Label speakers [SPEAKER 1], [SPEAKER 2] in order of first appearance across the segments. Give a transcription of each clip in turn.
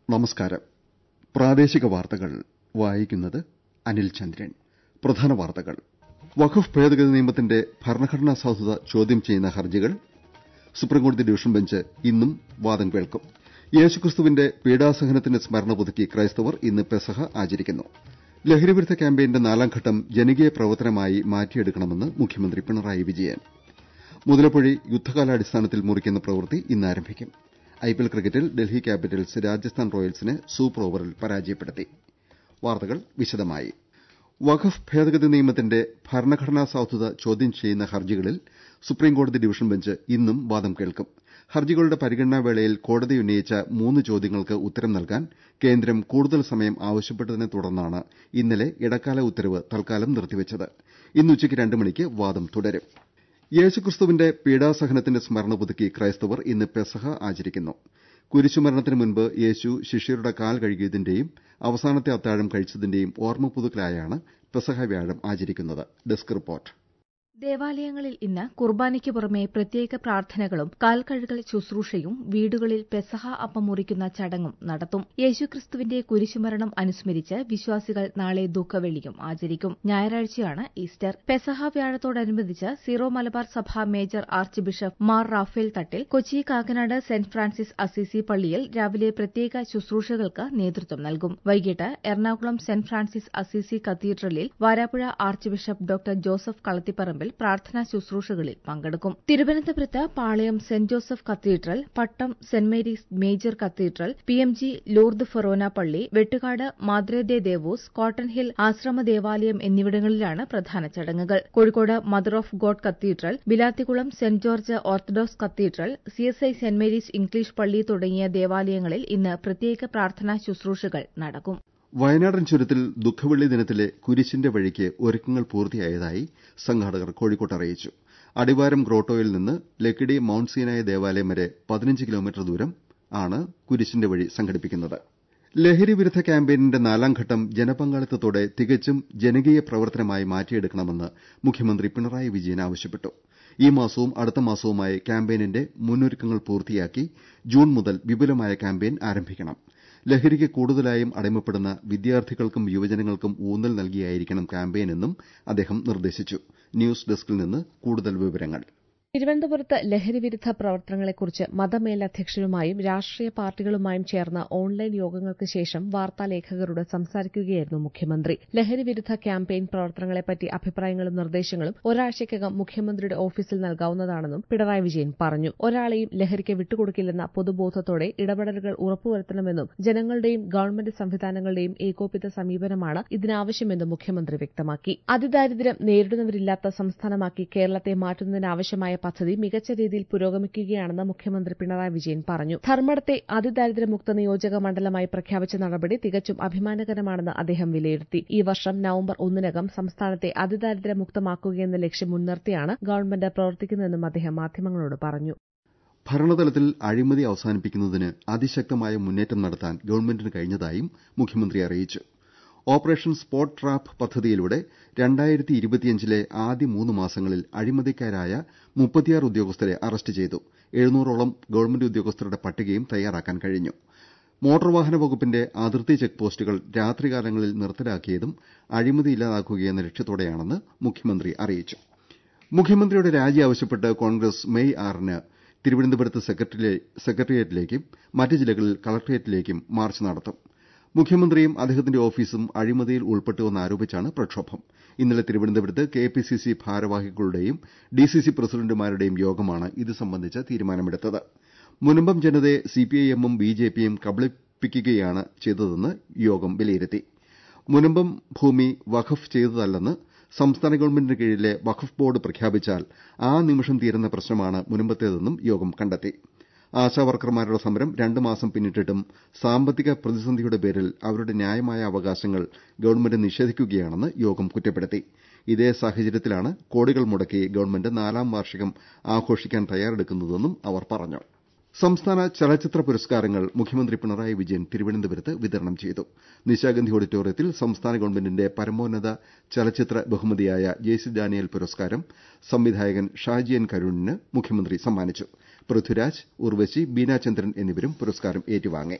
[SPEAKER 1] നമസ്കാരം പ്രാദേശിക വാർത്തകൾ വായിക്കുന്നത് അനിൽ ചന്ദ്രൻ പ്രധാന വാർത്തകൾ വഖഫ് ഭേദഗതി നിയമത്തിന്റെ ഭരണഘടനാ സാധുത ചോദ്യം ചെയ്യുന്ന ഹർജികൾ സുപ്രീംകോടതി ഡിവിഷൻ ബെഞ്ച് ഇന്നും വാദം കേൾക്കും യേശുക്രിസ്തുവിന്റെ പീഡാസഹനത്തിന്റെ സ്മരണ പുതുക്കി ക്രൈസ്തവർ ഇന്ന് പെസഹ ആചരിക്കുന്നു ലഹരിവിരുദ്ധ ക്യാമ്പയിന്റെ നാലാം ഘട്ടം ജനകീയ പ്രവർത്തനമായി മാറ്റിയെടുക്കണമെന്ന് മുഖ്യമന്ത്രി പിണറായി വിജയൻ മുതലപ്പൊഴി യുദ്ധകാലാടിസ്ഥാനത്തിൽ മുറിക്കുന്ന പ്രവൃത്തി ഇന്ന് ആരംഭിക്കും ഐപിഎൽ ക്രിക്കറ്റിൽ ഡൽഹി ക്യാപിറ്റൽസ് രാജസ്ഥാൻ റോയൽസിനെ സൂപ്പർ ഓവറിൽ പരാജയപ്പെടുത്തി വാർത്തകൾ വിശദമായി വഖഫ് ഭേദഗതി നിയമത്തിന്റെ ഭരണഘടനാ സാധുത ചോദ്യം ചെയ്യുന്ന ഹർജികളിൽ സുപ്രീംകോടതി ഡിവിഷൻ ബെഞ്ച് ഇന്നും വാദം കേൾക്കും ഹർജികളുടെ പരിഗണനാ വേളയിൽ കോടതി ഉന്നയിച്ച മൂന്ന് ചോദ്യങ്ങൾക്ക് ഉത്തരം നൽകാൻ കേന്ദ്രം കൂടുതൽ സമയം ആവശ്യപ്പെട്ടതിനെ തുടർന്നാണ് ഇന്നലെ ഇടക്കാല ഉത്തരവ് തൽക്കാലം നിർത്തിവെച്ചത് ഇന്ന് ഉച്ചയ്ക്ക് രണ്ട് മണിക്ക് വാദം തുടരും യേശുക്രിസ്തുവിന്റെ പീഡാസഹനത്തിന്റെ സ്മരണ പുതുക്കി ക്രൈസ്തവർ ഇന്ന് പെസഹ ആചരിക്കുന്നു കുരിശുമരണത്തിന് മുൻപ് യേശു ശിഷ്യരുടെ കാൽ കഴുകിയതിന്റെയും അവസാനത്തെ അത്താഴം കഴിച്ചതിന്റെയും ഓർമ്മ പുതുക്കലായാണ് പെസഹ വ്യാഴം ആചരിക്കുന്നത് ഡെസ്ക് റിപ്പോർട്ട്
[SPEAKER 2] ദേവാലയങ്ങളിൽ ഇന്ന് കുർബാനയ്ക്ക് പുറമെ പ്രത്യേക പ്രാർത്ഥനകളും കാൽകഴുകൽ ശുശ്രൂഷയും വീടുകളിൽ പെസഹ അപ്പം മുറിക്കുന്ന ചടങ്ങും നടത്തും യേശുക്രിസ്തുവിന്റെ കുരിശുമരണം അനുസ്മരിച്ച് വിശ്വാസികൾ നാളെ ദുഃഖവെള്ളിയും ആചരിക്കും ഞായറാഴ്ചയാണ് ഈസ്റ്റർ പെസഹ വ്യാഴത്തോടനുബന്ധിച്ച് സീറോ മലബാർ സഭ major archbishop Mar Raphael Thattil Kochi Kakkanad saint Francis Assisi പള്ളിയിൽ രാവിലെ പ്രത്യേക ശുശ്രൂഷകൾക്ക് നേതൃത്വം നൽകും വൈകിട്ട് എറണാകുളം സെന്റ് ഫ്രാൻസിസ് അസീസി കത്തീഡ്രലിൽ Varapuzha archbishop doctor Joseph Kalathiparambil പ്രാർത്ഥനാ ശുശ്രൂഷകളിൽ പങ്കെടുക്കും തിരുവനന്തപുരത്ത് Palayam saint Joseph cathedral Pattom saint Mary's major cathedral P M G Lourdes forane പള്ളി Vettukad Madre de Deus Cotton Hill ആശ്രമ ദേവാലയം എന്നിവിടങ്ങളിലാണ് പ്രധാന ചടങ്ങുകൾ Kozhikode Mother of God cathedral Bilathikulam saint George orthodox cathedral CSI saint Mary's English പള്ളി തുടങ്ങിയ ദേവാലയങ്ങളിൽ ഇന്ന് പ്രത്യേക പ്രാർത്ഥനാ ശുശ്രൂഷകൾ നടക്കും
[SPEAKER 1] വയനാടൻ ചുരത്തിൽ ദുഃഖവെള്ളി ദിനത്തിലെ കുരിശിന്റെ വഴിക്ക് ഒരുക്കങ്ങൾ പൂർത്തിയായതായി സംഘാടകർ കോഴിക്കോട്ട് അറിയിച്ചു അടിവാരം ഗ്രോട്ടോയിൽ നിന്ന് ലക്കിടി മൌണ്ട് സീനായ ദേവാലയം വരെ പതിനഞ്ച് കിലോമീറ്റർ ദൂരം ആണ് കുരിശിന്റെ വഴി സംഘടിപ്പിക്കുന്നത് ലഹരി വിരുദ്ധ ക്യാമ്പയിനിന്റെ നാലാം ഘട്ടം ജനപങ്കാളിത്തത്തോടെ തികച്ചും ജനകീയ പ്രവർത്തനമായി മാറ്റിയെടുക്കണമെന്ന് മുഖ്യമന്ത്രി പിണറായി വിജയൻ ആവശ്യപ്പെട്ടു ഈ മാസവും അടുത്ത മാസവുമായി ക്യാമ്പയിനിന്റെ മുന്നൊരുക്കങ്ങൾ പൂർത്തിയാക്കി ജൂൺ മുതൽ വിപുലമായ ക്യാമ്പയിൻ ആരംഭിക്കണം ലഹരിക്ക് കൂടുതലായും അടിമപ്പെടുന്ന വിദ്യാർത്ഥികൾക്കും യുവജനങ്ങൾക്കും ഊന്നൽ നൽകിയായിരിക്കണം ക്യാമ്പയിനെന്നും അദ്ദേഹം നിർദ്ദേശിച്ചു ന്യൂസ് ഡെസ്കിൽ നിന്ന് കൂടുതൽ വിവരങ്ങൾ
[SPEAKER 3] തിരുവനന്തപുരത്ത് ലഹരിവിരുദ്ധ പ്രവർത്തനങ്ങളെക്കുറിച്ച് മതമേലധ്യക്ഷരുമായും രാഷ്ട്രീയ പാർട്ടികളുമായും ചേർന്ന ഓൺലൈൻ യോഗങ്ങൾക്ക് ശേഷം വാർത്താലേഖകരോട് സംസാരിക്കുകയായിരുന്നു മുഖ്യമന്ത്രി ലഹരിവിരുദ്ധ ക്യാമ്പയിൻ പ്രവർത്തനങ്ങളെപ്പറ്റി അഭിപ്രായങ്ങളും നിർദ്ദേശങ്ങളും ഒരാഴ്ചയ്ക്കകം മുഖ്യമന്ത്രിയുടെ ഓഫീസിൽ നൽകാവുന്നതാണെന്നും പിണറായി വിജയൻ പറഞ്ഞു ഒരാളെയും ലഹരിക്ക് വിട്ടുകൊടുക്കില്ലെന്ന പൊതുബോധത്തോടെ ഇടപെടലുകൾ ഉറപ്പുവരുത്തണമെന്നും ജനങ്ങളുടെയും ഗവൺമെന്റ് സംവിധാനങ്ങളുടെയും ഏകോപിത സമീപനമാണ് ഇതിനാവശ്യമെന്നും മുഖ്യമന്ത്രി വ്യക്തമാക്കി അതിദാരിദ്ര്യം നേരിടുന്നവരില്ലാത്ത സംസ്ഥാനമാക്കി കേരളത്തെ മാറ്റുന്നതിനാവശ്യമായ പദ്ധതി മികച്ച രീതിയിൽ പുരോഗമിക്കുകയാണെന്ന് മുഖ്യമന്ത്രി പിണറായി വിജയൻ പറഞ്ഞു ധർമ്മടത്തെ അതിദാരിദ്ര്യമുക്ത നിയോജക മണ്ഡലമായി പ്രഖ്യാപിച്ച നടപടി തികച്ചും അഭിമാനകരമാണെന്ന് അദ്ദേഹം വിലയിരുത്തി ഈ വർഷം നവംബർ ഒന്നിനകം സംസ്ഥാനത്തെ അതിദാരിദ്ര്യമുക്തമാക്കുകയെന്ന ലക്ഷ്യം മുൻനിർത്തിയാണ് ഗവൺമെന്റ് പ്രവർത്തിക്കുന്നതെന്നും അദ്ദേഹം മാധ്യമങ്ങളോട് പറഞ്ഞു
[SPEAKER 1] ഭരണതലത്തിൽ അഴിമതി അവസാനിപ്പിക്കുന്നതിന് അതിശക്തമായ മുന്നേറ്റം നടത്താൻ ഗവൺമെന്റിന് കഴിഞ്ഞതായും മുഖ്യമന്ത്രി അറിയിച്ചു ഓപ്പറേഷൻ സ്പോട്ട് ട്രാപ്പ് പദ്ധതിയിലൂടെ രണ്ടായിരത്തി ഇരുപത്തിയഞ്ചിലെ ആദ്യ മൂന്ന് മാസങ്ങളിൽ അഴിമതിക്കാരായ മുപ്പത്തിയാറ് ഉദ്യോഗസ്ഥരെ അറസ്റ്റ് ചെയ്തു എഴുന്നൂറോളം ഗവൺമെന്റ് ഉദ്യോഗസ്ഥരുടെ പട്ടികയും തയ്യാറാക്കാൻ കഴിഞ്ഞു മോട്ടോർ വാഹന വകുപ്പിന്റെ അതിർത്തി ചെക്ക് പോസ്റ്റുകൾ രാത്രികാലങ്ങളിൽ നിർത്തലാക്കിയതും അഴിമതി ഇല്ലാതാക്കുകയെന്ന ലക്ഷ്യത്തോടെയാണെന്ന് മുഖ്യമന്ത്രി അറിയിച്ചു മുഖ്യമന്ത്രിയുടെ രാജി ആവശ്യപ്പെട്ട് കോൺഗ്രസ് മെയ് ആറിന് തിരുവനന്തപുരത്ത് സെക്രട്ടേറിയറ്റിലേക്കും മറ്റ് ജില്ലകളിൽ കളക്ടറേറ്റിലേക്കും മാർച്ച് നടത്തും മുഖ്യമന്ത്രിയും അദ്ദേഹത്തിന്റെ ഓഫീസും അഴിമതിയിൽ ഉൾപ്പെട്ടുവെന്നാരോപിച്ചാണ് പ്രക്ഷോഭം ഇന്നലെ തിരുവനന്തപുരത്ത് കെപിസിസി ഭാരവാഹികളുടെയും ഡിസിസി പ്രസിഡന്റുമാരുടെയും യോഗമാണ് ഇത് സംബന്ധിച്ച തീരുമാനമെടുത്തത് മുനമ്പം ജനതയെ സിപിഐഎമ്മും ബിജെപിയും കബളിപ്പിക്കുകയാണ് ചെയ്തതെന്ന് യോഗം വിലയിരുത്തി മുനമ്പം ഭൂമി വഖഫ് ചെയ്തതല്ലെന്ന് സംസ്ഥാന ഗവൺമെന്റിന് കീഴിലെ വഖഫ് ബോർഡ് പ്രഖ്യാപിച്ചാൽ ആ നിമിഷം തീരുന്ന പ്രശ്നമാണ് മുനമ്പത്തേതെന്നും യോഗം കണ്ടെത്തി ആശാവർക്കർമാരുടെ സമരം രണ്ട് മാസം പിന്നിട്ടിട്ടും സാമ്പത്തിക പ്രതിസന്ധിയുടെ പേരിൽ അവരുടെ ന്യായമായ അവകാശങ്ങൾ ഗവൺമെന്റ് നിഷേധിക്കുകയാണെന്ന് യോഗം കുറ്റപ്പെടുത്തി ഇതേ സാഹചര്യത്തിലാണ് കോടികൾ മുടക്കി ഗവൺമെന്റ് നാലാം വാർഷികം ആഘോഷിക്കാൻ തയ്യാറെടുക്കുന്നതെന്നും അവർ പറഞ്ഞു സംസ്ഥാന ചലച്ചിത്ര പുരസ്കാരങ്ങൾ മുഖ്യമന്ത്രി പിണറായി വിജയൻ തിരുവനന്തപുരത്ത് വിതരണം ചെയ്തു നിശാഗന്ധി ഓഡിറ്റോറിയത്തിൽ സംസ്ഥാന ഗവൺമെന്റിന്റെ പരമോന്നത ചലച്ചിത്ര ബഹുമതിയായ ജെ സി ഡാനിയൽ പുരസ്കാരം സംവിധായകൻ ഷാജി എൻ കരുണിന് മുഖ്യമന്ത്രി സമ്മാനിച്ചു പൃഥ്വിരാജ് ഉർവശി ബീനാചന്ദ്രൻ എന്നിവരും പുരസ്കാരം ഏറ്റുവാങ്ങി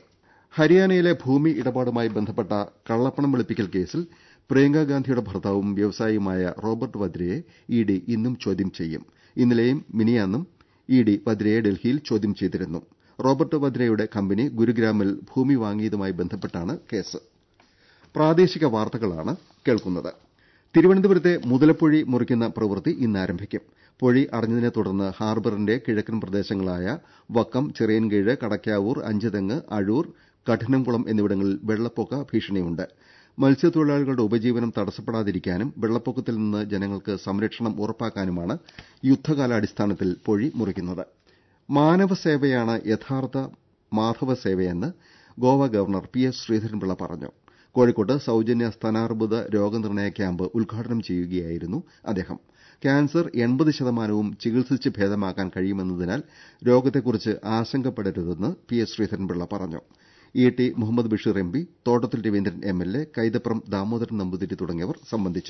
[SPEAKER 1] ഹരിയാനയിലെ ഭൂമി ഇടപാടുമായി ബന്ധപ്പെട്ട കള്ളപ്പണം വെളുപ്പിക്കൽ കേസിൽ പ്രിയങ്ക ഗാന്ധിയുടെ ഭർത്താവും വ്യവസായിയുമായ റോബർട്ട് വദ്രയെ ഇഡി ഇന്നും ചോദ്യം ചെയ്യും ഇന്നലെയും മിനിയാന്നും ഇഡി വദ്രയെ ഡൽഹിയിൽ ചോദ്യം ചെയ്തിരുന്നു റോബർട്ട് വദ്രയുടെ കമ്പനി ഗുരുഗ്രാമിൽ ഭൂമി വാങ്ങിയതുമായി ബന്ധപ്പെട്ടാണ് കേസ് പ്രാദേശിക വാർത്തകളാണ് കേൾക്കുന്നത് തിരുവനന്തപുരത്തെ മുതലപ്പൊഴി മുറിക്കുന്ന പ്രവൃത്തി ഇന്ന് ആരംഭിക്കും പൊഴി അടഞ്ഞതിനെ തുടർന്ന് ഹാർബറിന്റെ കിഴക്കൻ പ്രദേശങ്ങളായ വക്കം ചിറയൻകീഴ് കടക്കാവൂർ അഞ്ചുതെങ്ങ് അഴൂർ കഠിനംകുളം എന്നിവിടങ്ങളിൽ വെള്ളപ്പൊക്ക ഭീഷണിയുണ്ട് മത്സ്യത്തൊഴിലാളികളുടെ ഉപജീവനം തടസ്സപ്പെടാതിരിക്കാനും വെള്ളപ്പൊക്കത്തിൽ നിന്ന് ജനങ്ങൾക്ക് സംരക്ഷണം ഉറപ്പാക്കാനുമാണ് യുദ്ധകാലാടിസ്ഥാനത്തിൽ പൊഴി മുറിക്കുന്നത് മാനവസേവയാണ് യഥാർത്ഥ മാധവസേവയെന്ന് Goa governor P S Sreedharan Pillai പറഞ്ഞു കോഴിക്കോട്ട് സൌജന്യ സ്ഥാനാർബുദ രോഗനിർണയ ക്യാമ്പ് ഉദ്ഘാടനം ചെയ്യുകയായിരുന്നു അദ്ദേഹം ക്യാൻസർ എൺപത് ശതമാനവും ചികിത്സിച്ച് ഭേദമാക്കാൻ കഴിയുമെന്നതിനാൽ രോഗത്തെക്കുറിച്ച് ആശങ്കപ്പെടരുതെന്ന് പി എസ് ശ്രീധരൻപിള്ള പറഞ്ഞു E T Muhammad Basheer M P Thottathil Raveendran M L A Kaithapram Damodaran Namboothiri തുടങ്ങിയവർ സംബന്ധിച്ചു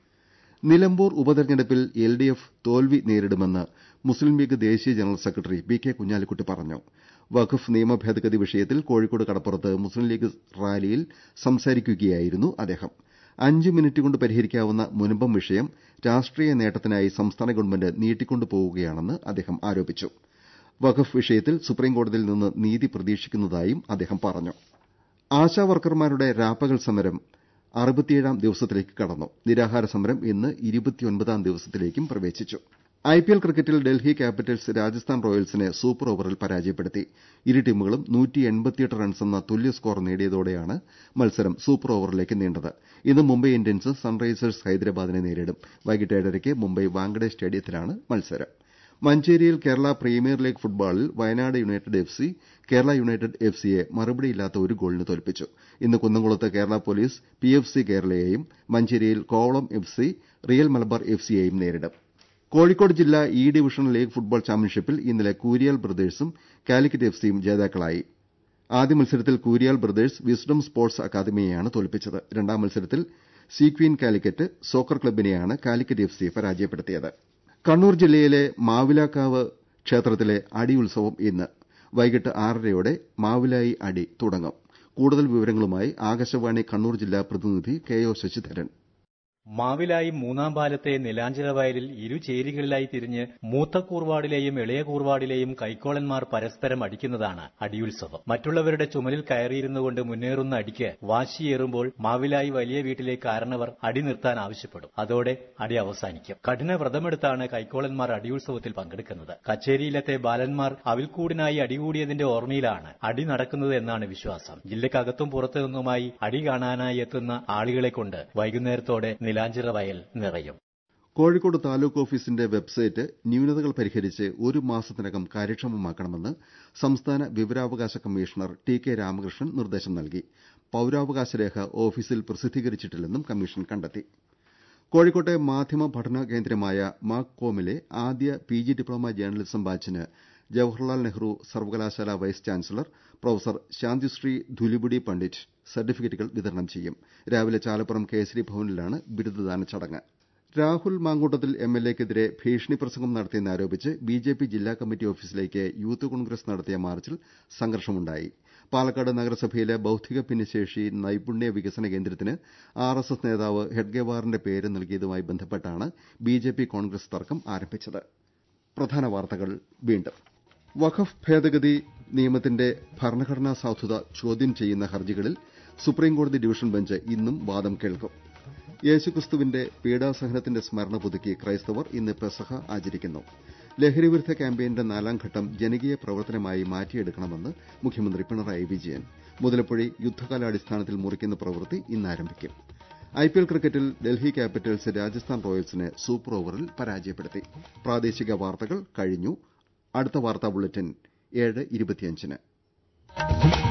[SPEAKER 1] നിലമ്പൂർ ഉപതെരഞ്ഞെടുപ്പിൽ എൽ ഡി എഫ് തോൽവി നേരിടുമെന്ന് മുസ്ലിം ലീഗ് ദേശീയ general secretary P K Kunhalikutty പറഞ്ഞു വഖഫ് നിയമ ഭേദഗതി വിഷയത്തിൽ കോഴിക്കോട് കടപ്പുറത്ത് മുസ്ലിം ലീഗ് റാലിയിൽ സംസാരിക്കുകയായിരുന്നു അദ്ദേഹം അഞ്ച് മിനിറ്റ് കൊണ്ട് പരിഹരിക്കാവുന്ന മുനമ്പം വിഷയം രാഷ്ട്രീയ നേട്ടത്തിനായി സംസ്ഥാന ഗവൺമെന്റ് നീട്ടിക്കൊണ്ടുപോവുകയാണെന്ന് അദ്ദേഹം ആരോപിച്ചു വഖഫ് വിഷയത്തിൽ സുപ്രീംകോടതിയിൽ നിന്ന് നീതി പ്രതീക്ഷിക്കുന്നതായും അദ്ദേഹം പറഞ്ഞു ആശാവർക്കർമാരുടെ രാപ്പകൽ സമരം അറുപത്തിയേഴാം ദിവസത്തിലേക്ക് കടന്നു നിരാഹാര സമരം ഇന്ന് ഇരുപത്തിയൊൻപതാം ദിവസത്തിലേക്കും പ്രവേശിച്ചു ഐപിഎൽ ക്രിക്കറ്റിൽ ഡൽഹി ക്യാപിറ്റൽസ് രാജസ്ഥാൻ റോയൽസിനെ സൂപ്പർ ഓവറിൽ പരാജയപ്പെടുത്തി ഇരു ടീമുകളും റൺസെന്ന തുല്യ സ്കോർ നേടിയതോടെയാണ് മത്സരം സൂപ്പർ ഓവറിലേക്ക് നീണ്ടത് ഇന്ന് മുംബൈ ഇന്ത്യൻസ് സൺറൈസേഴ്സ് ഹൈദരാബാദിനെ നേരിടും വൈകിട്ട് ഏഴരയ്ക്ക് മുംബൈ വാങ്കഡെ സ്റ്റേഡിയത്തിലാണ് മത്സരം മഞ്ചേരിയിൽ കേരള പ്രീമിയർ ലീഗ് ഫുട്ബോളിൽ Wayanad United F C Kerala United F സിയെ മറുപടിയില്ലാത്ത ഒരു ഗോളിന് തോൽപ്പിച്ചു ഇന്ന് കുന്നംകുളത്ത് Kerala police P F C കേരളയെയും മഞ്ചേരിയിൽ Kovalam F C real Malabar F സിയെയും നേരിടും കോഴിക്കോട് ജില്ലാ ഇ ഡിവിഷൻ ലീഗ് ഫുട്ബോൾ ചാമ്പ്യൻഷിപ്പിൽ ഇന്നലെ കൂരിയാൽ ബ്രദേഴ്സും കാലിക്കറ്റ് എഫ് സിയും ജേതാക്കളായി ആദ്യ മത്സരത്തിൽ കൂരിയാൽ ബ്രദേഴ്സ് വിസ്ഡം സ്പോർട്സ് അക്കാദമിയെയാണ് തോൽപ്പിച്ചത് രണ്ടാം മത്സരത്തിൽ സീക്വീൻ കാലിക്കറ്റ് സോക്കർ ക്ലബിനെയാണ് കാലിക്കറ്റ് എഫ് സി പരാജയപ്പെടുത്തിയത് കണ്ണൂർ ജില്ലയിലെ മാവിലാക്കാവ് ക്ഷേത്രത്തിലെ അടി ഉത്സവം ഇന്ന് വൈകിട്ട് ആറരയോടെ മാവിലായി അടി തുടങ്ങും കൂടുതൽ വിവരങ്ങളുമായി ആകാശവാണി കണ്ണൂർ ജില്ലാ പ്രതിനിധി കെ ഒ ശശിധരൻ
[SPEAKER 4] മാവിലായി മൂന്നാം പാലത്തെ നിലാഞ്ചിറ വയലിൽ ഇരു ചേരികളിലായി തിരിഞ്ഞ് മൂത്ത കൂർവാടിലെയും ഇളയ കൂർവാടിലെയും കൈക്കോളന്മാർ പരസ്പരം അടിക്കുന്നതാണ് അടിയുത്സവം മറ്റുള്ളവരുടെ ചുമലിൽ കയറിയിരുന്നുകൊണ്ട് മുന്നേറുന്ന അടിക്ക് വാശിയേറുമ്പോൾ മാവിലായി വലിയ വീട്ടിലെ കാരണവർ അടി നിർത്താൻ ആവശ്യപ്പെടും അതോടെ അടി അവസാനിക്കും കഠിന വ്രതമെടുത്താണ് കൈക്കോളന്മാർ അടിയുത്സവത്തിൽ പങ്കെടുക്കുന്നത് കച്ചേരിയിലത്തെ ബാലന്മാർ അവിൽക്കൂടിനായി അടികൂടിയതിന്റെ ഓർമ്മയിലാണ് അടി നടക്കുന്നത് എന്നാണ് വിശ്വാസം ജില്ലക്കകത്തും പുറത്തു നിന്നുമായി അടി കാണാനായി എത്തുന്ന ആളുകളെ കൊണ്ട് വൈകുന്നേരത്തോടെ നിലാഞ്ചിറ വയൽ നിറയും
[SPEAKER 1] കോഴിക്കോട് താലൂക്ക് ഓഫീസിന്റെ വെബ്സൈറ്റ് ന്യൂനതകൾ പരിഹരിച്ച് ഒരു മാസത്തിനകം കാര്യക്ഷമമാക്കണമെന്ന് സംസ്ഥാന വിവരാവകാശ കമ്മീഷണർ ടി കെ രാമകൃഷ്ണൻ നിർദ്ദേശം നൽകി പൌരാവകാശ രേഖ ഓഫീസിൽ പ്രസിദ്ധീകരിച്ചിട്ടില്ലെന്നും കമ്മീഷൻ കണ്ടെത്തി കോഴിക്കോട്ടെ മാധ്യമ പഠന കേന്ദ്രമായ മാക് കോമിലെ ആദ്യ പി ജി ഡിപ്ലോമ ജേർണലിസം ബാച്ചിന് ജവഹർലാൽ നെഹ്റു സർവകലാശാല vice chancellor professor Santishree Dhulipudi Pandit സർട്ടിഫിക്കറ്റുകൾ വിതരണം ചെയ്യും രാവിലെ ചാലപ്പുറം കേസരി ഭവനിലാണ് ബിരുദദാന ചടങ്ങ് രാഹുൽ മാങ്കൂട്ടത്തിൽ എം എൽ എക്കെതിരെ ഭീഷണി പ്രസംഗം നടത്തിയെന്നാരോപിച്ച് ബി ജെ പി ജില്ലാ കമ്മിറ്റി ഓഫീസിലേക്ക് യൂത്ത് കോൺഗ്രസ് നടത്തിയ മാർച്ചിൽ സംഘർഷമുണ്ടായി പാലക്കാട് നഗരസഭയിലെ ബൌദ്ധിക ഭിന്നശേഷി നൈപുണ്യ വികസന കേന്ദ്രത്തിന് ആർ എസ് എസ് നേതാവ് ഹെഡ്ഗേവാറിന്റെ പേര് നൽകിയതുമായി ബന്ധപ്പെട്ടാണ് ബി ജെ പി കോൺഗ്രസ് തർക്കം ആരംഭിച്ചത് പ്രധാന വാർത്തകൾ വീണ്ടും വഖഫ് ഭേദഗതി നിയമത്തിന്റെ ഭരണഘടനാ സാധുത ചോദ്യം ചെയ്യുന്ന ഹർജികളിൽ സുപ്രീംകോടതി ഡിവിഷൻ ബെഞ്ച് ഇന്നും വാദം കേൾക്കും യേശുക്രിസ്തുവിന്റെ പീഡാസഹനത്തിന്റെ സ്മരണ പുതുക്കി ക്രൈസ്തവർ ഇന്ന് പെസഹ ആചരിക്കുന്നു ലഹരിവിരുദ്ധ ക്യാമ്പയിന്റെ നാലാം ഘട്ടം ജനകീയ പ്രവർത്തനമായി മാറ്റിയെടുക്കണമെന്ന് മുഖ്യമന്ത്രി പിണറായി വിജയൻ മുതലപ്പുഴി യുദ്ധകാലാടിസ്ഥാനത്തിൽ മുറിക്കുന്ന പ്രവൃത്തി ഇന്ന് ആരംഭിക്കും ഐപിഎൽ ക്രിക്കറ്റിൽ ഡൽഹി ക്യാപിറ്റൽസ് രാജസ്ഥാൻ റോയൽസിനെ സൂപ്പർ ഓവറിൽ പരാജയപ്പെടുത്തി പ്രാദേശിക വാർത്തകൾ കഴിഞ്ഞു അടുത്ത വാർത്താ ബുള്ളറ്റിൻ ഏഴ് ഇരുപത്തിയഞ്ചിന്